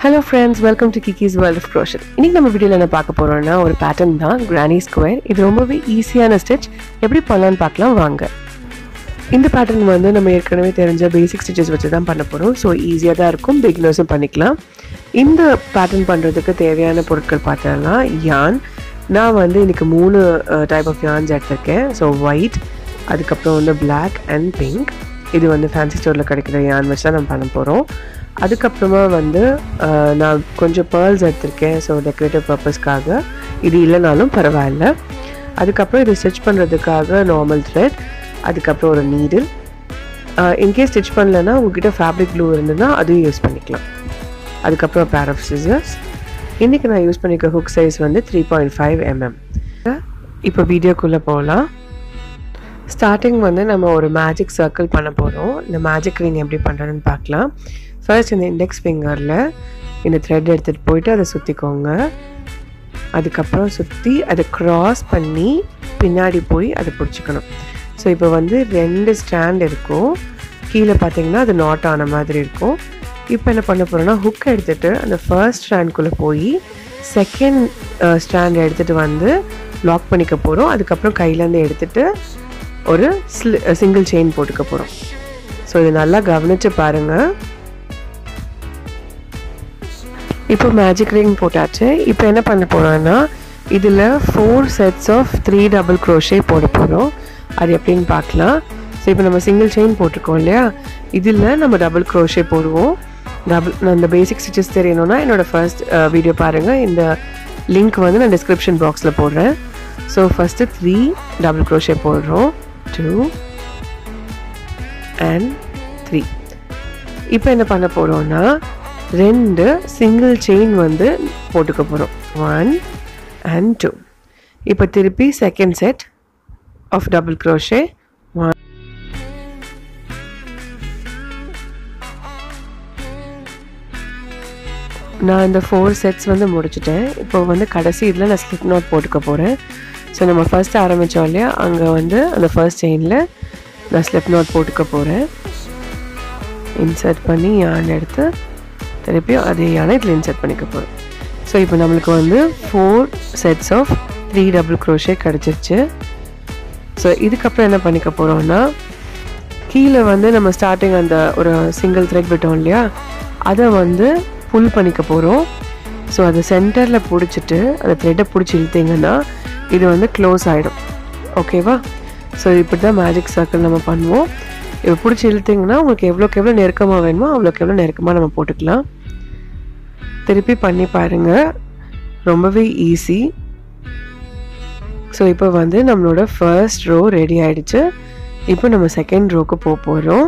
hello friends welcome to Kiki's world of crochet இன்றைக்கி நம்ம வீடியோவில் என்ன பார்க்க போகிறோம்னா ஒரு பேட்டர்ன் தான் கிரானி ஸ்கொயர் இது ரொம்பவே ஈஸியான ஸ்டிச் எப்படி பண்ணலான்னு பார்க்கலாம் வாங்க இந்த பேட்டர்ன் வந்து நம்ம ஏற்கனவே தெரிஞ்ச பேசிக் ஸ்டிச்சஸ் வச்சு தான் பண்ண போகிறோம் ஸோ ஈஸியாக தான் இருக்கும் பிகினர்ஸும் பண்ணிக்கலாம் இந்த பேட்டர்ன் பண்ணுறதுக்கு தேவையான பொருட்கள் பார்த்தோம்னா யான் நான் வந்து இன்றைக்கி மூணு டைப் ஆஃப் யான்ஸ் எடுத்திருக்கேன் ஸோ ஒயிட் அதுக்கப்புறம் வந்து பிளாக் அண்ட் பிங்க் இது வந்து ஃபேன்சி ஸ்டோரில் கிடைக்கிற யான் வச்சு தான் நம்ம பண்ண போகிறோம் அதுக்கப்புறமா வந்து அஹ், நான் கொஞ்சம் பேர்ல்ஸ் எடுத்திருக்கேன் ஸோ டெக்கரேட்டிவ் பர்பஸ்க்காக இது இல்லைனாலும் பரவாயில்ல அதுக்கப்புறம் இது ஸ்டிச் பண்ணுறதுக்காக நார்மல் த்ரெட் அதுக்கப்புறம் ஒரு நீடில் இன்கேஸ் ஸ்டிச் பண்ணலன்னா உங்ககிட்ட ஃபேப்ரிக் க்ளூ இருந்ததுன்னா அதையும் யூஸ் பண்ணிக்கலாம் அதுக்கப்புறம் பேர் ஆஃப் சிசர்ஸ் இன்றைக்கி நான் யூஸ் பண்ணிக்க ஹுக் சைஸ் வந்து த்ரீ பாயிண்ட் ஃபைவ் எம்எம் இப்போ வீடியோக்குள்ளே போகலாம் ஸ்டார்டிங் வந்து நம்ம ஒரு மேஜிக் சர்க்கிள் பண்ண போகிறோம் இந்த மேஜிக் ரிங் எப்படி பண்ணுறதுன்னு பார்க்கலாம் ஃபர்ஸ்ட் இந்த இண்டெக்ஸ் ஃபிங்கரில் இந்த த்ரெட் எடுத்துகிட்டு போயிட்டு அதை சுற்றிக்கோங்க அதுக்கப்புறம் சுற்றி அதை க்ராஸ் பண்ணி பின்னாடி போய் அதை பிடிச்சிக்கணும் ஸோ இப்போ வந்து ரெண்டு ஸ்டாண்ட் இருக்கும் கீழே பார்த்தீங்கன்னா அது நாட் ஆன மாதிரி இருக்கும் இப்போ என்ன பண்ண போகிறோம்னா ஹுக் எடுத்துகிட்டு அந்த ஃபர்ஸ்ட் ஸ்டாண்ட்குள்ளே போய் செகண்ட் ஸ்டாண்ட் எடுத்துகிட்டு வந்து லாக் பண்ணிக்க போகிறோம் அதுக்கப்புறம் கையிலேருந்து எடுத்துகிட்டு ஒரு ஸ்லி சிங்கிள் செயின் போட்டுக்க போகிறோம் ஸோ இது நல்லா கவனித்து பாருங்கள் இப்போ மேஜிக் ரிங் போட்டாச்சு இப்போ என்ன பண்ண போகிறோன்னா இதில் four sets of three double crochet போட போகிறோம் அது எப்படின்னு பார்க்கலாம் ஸோ இப்போ நம்ம சிங்கிள் செயின் போட்டிருக்கோம் இல்லையா இதில் நம்ம டபுள் க்ரோஷே போடுவோம் டபுள் அந்த பேசிக் ஸ்டிச்சஸ் தெரியணும்னா என்னோடய ஃபர்ஸ்ட் வீடியோ பாருங்கள் இந்த லிங்க் வந்து நான் டிஸ்கிரிப்ஷன் பாக்ஸில் போடுறேன் so first three double crochet போடுறோம் டூ அண்ட் த்ரீ இப்போ என்ன பண்ண போகிறோம்னா ரெண்டு சிங்கிள் செயின் வந்து போட்டுக்க போகிறோம் ஒன் அண்ட் டூ இப்போ திருப்பி second set of double crochet one நான் இந்த ஃபோர் செட்ஸ் வந்து முடிச்சிட்டேன் இப்போ வந்து கடைசி இதில் நான் ஸ்லிப் நாட் போட்டுக்க போகிறேன் ஸோ நம்ம ஃபர்ஸ்ட் ஆரம்பித்தோம் இல்லையா அங்கே வந்து அந்த ஃபர்ஸ்ட் செயினில் நான் ஸ்லிப் நாட் போட்டுக்க போகிறேன் இன்சர்ட் பண்ணி யான் எடுத்து திருப்பியும் அதே யானை இதில் இன்சர்ட் பண்ணிக்க போகிறேன் ஸோ இப்போ நம்மளுக்கு வந்து four sets of three double crochet கிடச்சிருச்சு ஸோ இதுக்கப்புறம் என்ன பண்ணிக்க போகிறோம்னா கீழே வந்து நம்ம ஸ்டார்டிங் அந்த ஒரு சிங்கிள் த்ரெட் விட்டோம் இல்லையா அதை வந்து புல் பண்ணிக்க போகிறோம் ஸோ அதை சென்டரில் பிடிச்சிட்டு அந்த த்ரெட்டை பிடிச்சி இழுத்தீங்கன்னா இது வந்து க்ளோஸ் ஆகிடும் ஓகேவா ஸோ இப்படி தான் மேஜிக் சர்க்கிள் நம்ம பண்ணுவோம் இப்போ பிடிச்சி இழுத்தீங்கன்னா உங்களுக்கு எவ்வளோக்கு எவ்வளோ நெருக்கமாக வேணுமோ அவ்வளோக்கு எவ்வளோ நெருக்கமாக நம்ம போட்டுக்கலாம் திருப்பி பண்ணி பாருங்கள் ரொம்பவே ஈஸி ஸோ இப்போ வந்து நம்மளோட ஃபர்ஸ்ட் ரோ ரெடி ஆயிடுச்சு இப்போ நம்ம செகண்ட் ரோக்கு போக போகிறோம்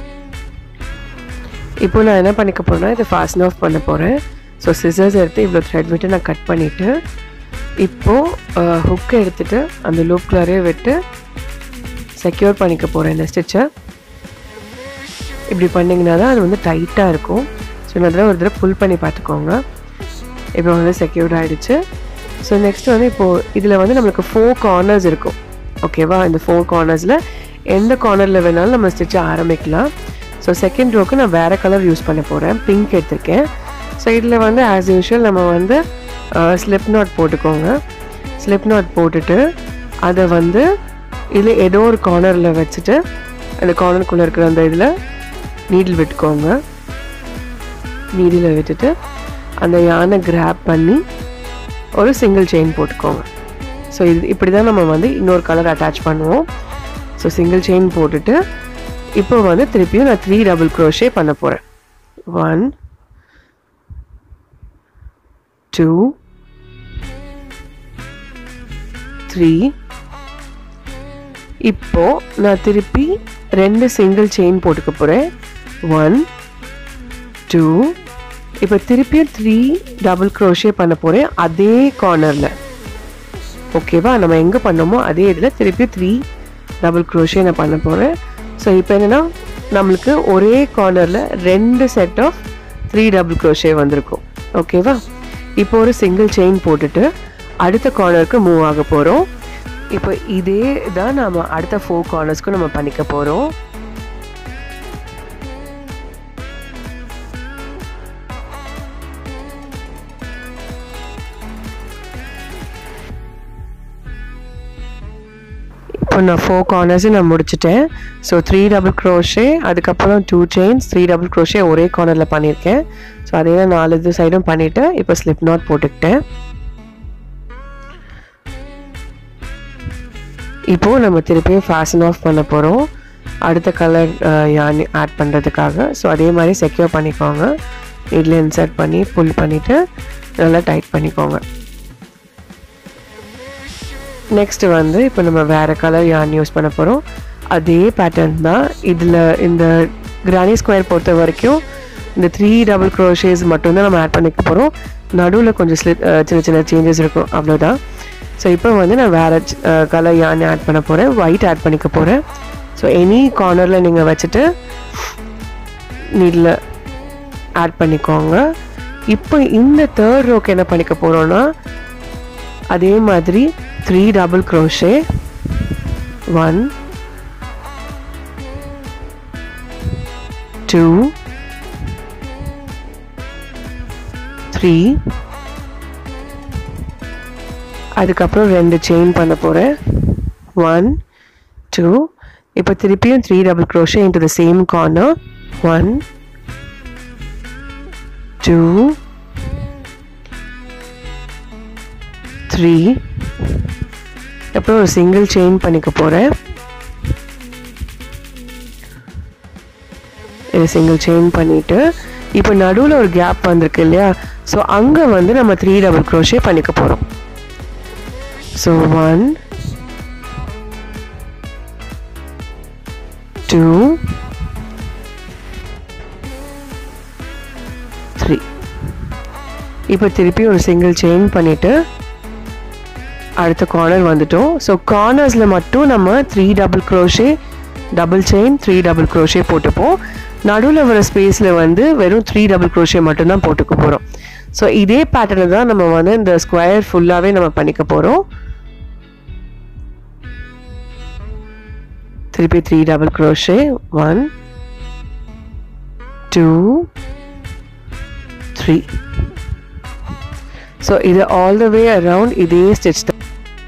இப்போ நான் என்ன பண்ணிக்க போகிறேன்னா இதை ஃபாஸ்ட் ஆஃப் பண்ண போகிறேன் ஸோ சிசர்ஸ் எடுத்து இவ்வளோ த்ரெட் விட்டு நான் கட் பண்ணிவிட்டு இப்போது ஹுக் எடுத்துட்டு அந்த லூப்குள்ளாரே விட்டு செக்யூர் பண்ணிக்க போகிறேன் இந்த ஸ்டிச்சை இப்படி பண்ணிங்கன்னா தான் அது வந்து டைட்டாக இருக்கும் ஸோ நான் தடவை ஒரு தடவை புல் பண்ணி பார்த்துக்கோங்க இப்போ வந்து செக்யூர்ட் ஆகிடுச்சு ஸோ நெக்ஸ்ட் வந்து இப்போது இதில் வந்து நம்மளுக்கு ஃபோர் கார்னர்ஸ் இருக்கும் ஓகேவா இந்த ஃபோர் கார்னர்ஸில் எந்த கார்னரில் வேணாலும் நம்ம ஸ்டிச்சை ஆரம்பிக்கலாம் ஸோ செகண்ட் ரோக்கு நான் வேறு கலர் யூஸ் பண்ண போகிறேன் பிங்க் எடுத்திருக்கேன் ஸோ இதில் வந்து ஆஸ் யூஷுவல் நம்ம வந்து ஸ்லிப் நாட் போட்டுக்கோங்க ஸ்லிப் நாட் போட்டுட்டு அதை வந்து இதில் ஏதோ ஒரு கார்னரில் வச்சுட்டு அந்த கார்னருக்குள்ளே இருக்கிற அந்த இதில் நீடில் விட்டுக்கோங்க நீடில் விட்டுட்டு அந்த யானை கிராப் பண்ணி ஒரு சிங்கிள் செயின் போட்டுக்கோங்க ஸோ இது இப்படி தான் நம்ம வந்து இன்னொரு கலர் அட்டாச் பண்ணுவோம் ஸோ சிங்கிள் செயின் போட்டுட்டு இப்போ வந்து திருப்பியும் நான் த்ரீ டபுள் க்ரோஷே பண்ண போகிறேன் ஒன் டூ த்ரீ இப்போ நான் திருப்பி ரெண்டு சிங்கிள் செயின் போட்டுக்க போகிறேன் ஒன் டூ இப்போ திருப்பியும் த்ரீ டபுள் க்ரோஷே பண்ண போகிறேன் அதே கார்னரில் ஓகேவா நம்ம எங்கே பண்ணோமோ அதே இதில் திருப்பி த்ரீ டபுள் க்ரோஷே நான் பண்ண போகிறேன் ஸோ இப்போ என்னென்னா நம்மளுக்கு ஒரே கார்னரில் ரெண்டு set of three double crochet வந்திருக்கும் ஓகேவா இப்போ ஒரு சிங்கிள் செயின் போட்டுட்டு அடுத்த கார்னருக்கு மூவ் ஆக போகிறோம் இப்போ இதே தான் நம்ம அடுத்த ஃபோர் கார்னர்ஸ்க்கும் நம்ம பண்ணிக்க போகிறோம் இப்போ நான் ஃபோர் கார்னர்ஸும் நான் முடிச்சிட்டேன் ஸோ த்ரீ டபுள் க்ரோஷே அதுக்கப்புறம் two chains three double crochet ஒரே கார்னரில் பண்ணியிருக்கேன் ஸோ அதே தான் நாலு இது சைடும் பண்ணிவிட்டு இப்போ ஸ்லிப் நாட் போட்டுக்கிட்டேன் இப்போது நம்ம திருப்பியும் ஃபேஷன் ஆஃப் பண்ண போகிறோம் அடுத்த கலர் யான் ஆட் பண்ணுறதுக்காக ஸோ அதே மாதிரி செக்யூர் பண்ணிக்கோங்க இதில் இன்சர்ட் பண்ணி புல் பண்ணிவிட்டு நல்லா டைட் பண்ணிக்கோங்க நெக்ஸ்ட் வந்து இப்போ நம்ம வேறு கலர் யான் யூஸ் பண்ண போகிறோம் அதே பேட்டர்ன் தான் இதில் இந்த கிரானி ஸ்கொயர் பொறுத்த வரைக்கும் இந்த த்ரீ டபுள் க்ரோஷேஸ் மட்டும்தான் நம்ம ஆட் பண்ணிக்க போகிறோம் நடுவில் கொஞ்சம் ஸ்லிட் சின்ன சின்ன சேஞ்சஸ் இருக்கும் அவ்வளோதான் ஸோ இப்போ வந்து நான் வேறு கலர் யான் ஆட் பண்ண போகிறேன் ஒயிட் ஆட் பண்ணிக்க போகிறேன் ஸோ எனி கார்னரில் நீங்கள் வச்சுட்டு நீடில் ஆட் பண்ணிக்கோங்க இப்போ இந்த தேர்ட் ரோக்கு என்ன பண்ணிக்க போகிறோன்னா அதே மாதிரி three double crochet one two three அதுக்கப்புறம் ரெண்டு செயின் பண்ண போகிறேன் ஒன் டூ இப்போ திருப்பியும் three double crochet into the same corner one two three அப்புறம் ஒரு சிங்கிள் செயின் பண்ணிக்க போகிறேன் இது சிங்கிள் செயின் பண்ணிவிட்டு இப்போ நடுவில் ஒரு கேப் வந்திருக்கு இல்லையா ஸோ அங்கே வந்து நம்ம த்ரீ டபுள் க்ரோஷே பண்ணிக்க போகிறோம் ஸோ ஒன் டூ த்ரீ இப்போ திருப்பி ஒரு சிங்கிள் செயின் பண்ணிவிட்டு அடுத்த கார்னர் வந்துட்டோம் ஸோ கார்னர்ஸில் மட்டும் நம்ம three double crochet double chain three double crochet போட்டுப்போம் நடுவில் வர ஸ்பேஸில் வந்து வெறும் த்ரீ டபுள் க்ரோஷே மட்டும்தான் போட்டுக்க போகிறோம் ஸோ இதே பேட்டர்னை தான் நம்ம வந்து இந்த ஸ்கொயர் ஃபுல்லாகவே நம்ம பண்ணிக்க போகிறோம் திருப்பி three double crochet one two three so இது ஆல் த வே அரவுண்ட் இதே ஸ்டிச் தான்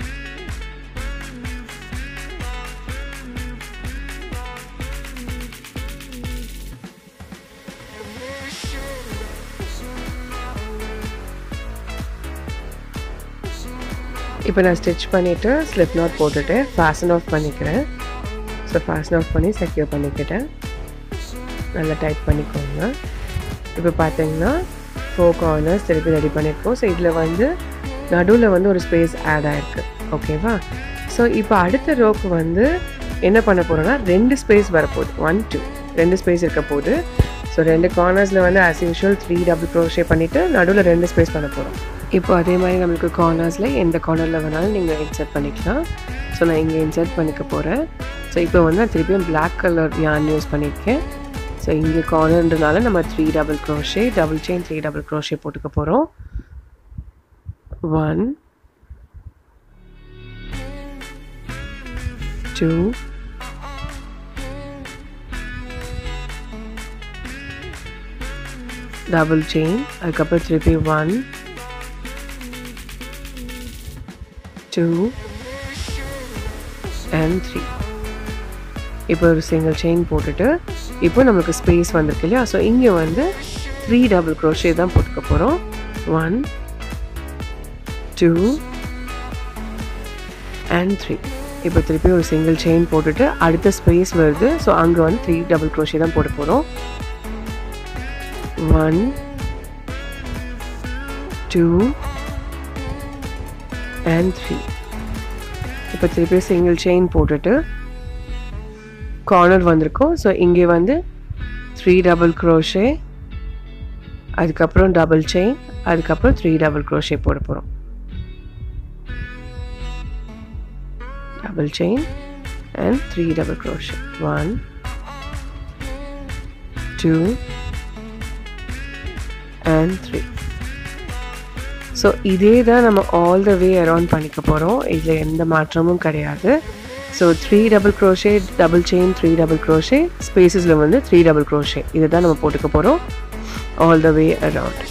இப்போ நான் ஸ்டிச் பண்ணிவிட்டு ஸ்லிப் நாட் போட்டுட்டு ஃபேஷன் ஆஃப் பண்ணிக்கிறேன் ஸோ ஃபேஷன் ஆஃப் பண்ணி செக்யூர் பண்ணிக்கிட்டேன் நல்லா டைட் பண்ணிக்கோங்க இப்போ பார்த்தீங்கன்னா ஃபோர் கார்னர்ஸ் திருப்பி ரெடி பண்ணியிருக்கோம் ஸோ இதில் வந்து நடுவில் வந்து ஒரு ஸ்பேஸ் ஆட் ஆகிருக்கு ஓகேவா ஸோ இப்போ அடுத்த ரோக்கு வந்து என்ன பண்ண போகிறோன்னா ரெண்டு ஸ்பேஸ் வரப்போகுது ஒன் டூ ரெண்டு ஸ்பேஸ் இருக்க போகுது ஸோ ரெண்டு கார்னர்ஸில் வந்து as usual three double crochet பண்ணிவிட்டு நடுவில் ரெண்டு ஸ்பேஸ் பண்ண போகிறோம் இப்போ அதே மாதிரி நம்மளுக்கு கார்னர்ஸில் எந்த கார்னரில் வேணாலும் நீங்கள் இன்சர்ட் பண்ணிக்கலாம் ஸோ நான் இங்கே இன்சர்ட் பண்ணிக்க போகிறேன் ஸோ இப்போ வந்து நான் திருப்பியும் பிளாக் கலர் யான் யூஸ் பண்ணியிருக்கேன் ஸோ இங்கே கார்னர்ன்றனால நம்ம three double crochet double chain three double crochet போட்டுக்க போகிறோம் ஒன் டூ டபுள் செயின் அதுக்கப்புறம் திருப்பி ஒன் டூ அண்ட் த்ரீ இப்போ ஒரு சிங்கிள் செயின் போட்டுட்டு இப்போ நம்மளுக்கு ஸ்பேஸ் வந்திருக்கு இல்லையா ஸோ இங்கே வந்து த்ரீ டபுள் க்ரோஷே தான் போட்டுக்க போகிறோம் ஒன் டூ அண்ட் த்ரீ இப்போ திருப்பி ஒரு சிங்கிள் செயின் போட்டுட்டு அடுத்த ஸ்பேஸ் வருது ஸோ அங்கே வந்து த்ரீ டபுள் க்ரோஷே தான் போட்டு போகிறோம் ஒன் டூ அண்ட் த்ரீ இப்போ திருப்பி சிங்கிள் செயின் போட்டுட்டு கார்னர் வந்திருக்கும் ஸோ இங்கே வந்து த்ரீ டபுள் க்ரோஷே அதுக்கப்புறம் டபுள் செயின் அதுக்கப்புறம் த்ரீ டபுள் க்ரோஷே போட போகிறோம் double chain and three double crochet one two and three so இதே தான் நம்ம ஆல் த வே அரவுண்ட் பண்ணிக்க போகிறோம் இதில் எந்த மாற்றமும் கிடையாது so three double crochet double chain three double crochet ஸ்பேசஸில் வந்து த்ரீ டபுள் க்ரோஷே இதை தான் நம்ம போட்டுக்க போகிறோம் ஆல் த வே அரவுண்ட்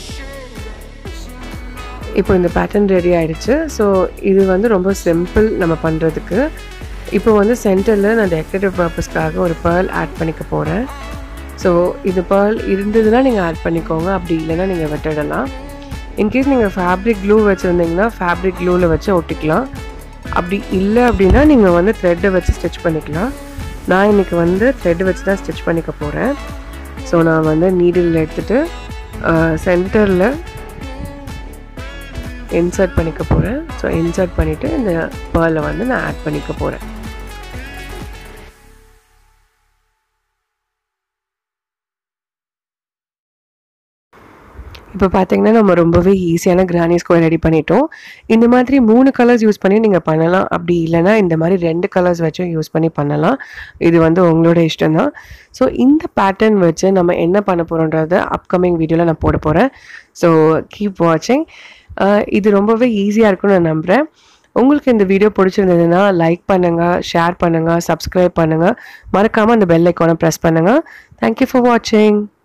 இப்போ இந்த பேட்டர்ன் ரெடி ஆயிடுச்சு ஸோ இது வந்து ரொம்ப சிம்பிள் நம்ம பண்ணுறதுக்கு இப்போ வந்து சென்டரில் நான் டெக்கரேட்டிவ் பர்பஸ்க்காக ஒரு பேர்ல் ஆட் பண்ணிக்க போகிறேன் ஸோ இது பேர்ல் இருந்ததுன்னா நீங்கள் ஆட் பண்ணிக்கோங்க அப்படி இல்லைன்னா நீங்கள் விட்டுடலாம் இன்கேஸ் நீங்கள் ஃபேப்ரிக் க்ளூ வச்சுருந்தீங்கன்னா ஃபேப்ரிக் க்ளூவில் வச்சு ஒட்டிக்கலாம் அப்படி இல்லை அப்படின்னா நீங்கள் வந்து த்ரெட்டை வச்சு ஸ்டிச் பண்ணிக்கலாம் நான் இன்றைக்கி வந்து த்ரெட் வச்சு தான் ஸ்டிச் பண்ணிக்க போகிறேன் ஸோ நான் வந்து நீடில் எடுத்துகிட்டு சென்டரில் இன்சர்ட் பண்ணிக்க போகிறேன் ஸோ இன்சர்ட் பண்ணிவிட்டு இந்த பேர்லை வந்து நான் ஆட் பண்ணிக்க போகிறேன் இப்போ பார்த்தீங்கன்னா நம்ம ரொம்பவே ஈஸியான கிரானி ஸ்கொயர் ரெடி பண்ணிட்டோம் இந்த மாதிரி மூணு கலர்ஸ் யூஸ் பண்ணி நீங்கள் பண்ணலாம் அப்படி இல்லைன்னா இந்த மாதிரி ரெண்டு கலர்ஸ் வச்சும் யூஸ் பண்ணி பண்ணலாம் இது வந்து உங்களோட இஷ்டம் தான் ஸோ இந்த பேட்டர்ன் வச்சு நம்ம என்ன பண்ண போகிறோன்றத அப்கமிங் வீடியோவில் நான் போட போகிறேன் ஸோ கீப் வாட்சிங் இது ரொம்பவே ஈஸியாக இருக்கும்னு நான் நம்புகிறேன் உங்களுக்கு இந்த வீடியோ பிடிச்சிருந்ததுன்னா லைக் பண்ணுங்கள் ஷேர் பண்ணுங்கள் சப்ஸ்கிரைப் பண்ணுங்கள் மறக்காமல் அந்த பெல் ஐக்கானை ப்ரெஸ் பண்ணுங்கள் தேங்க்யூ ஃபார் வாட்சிங்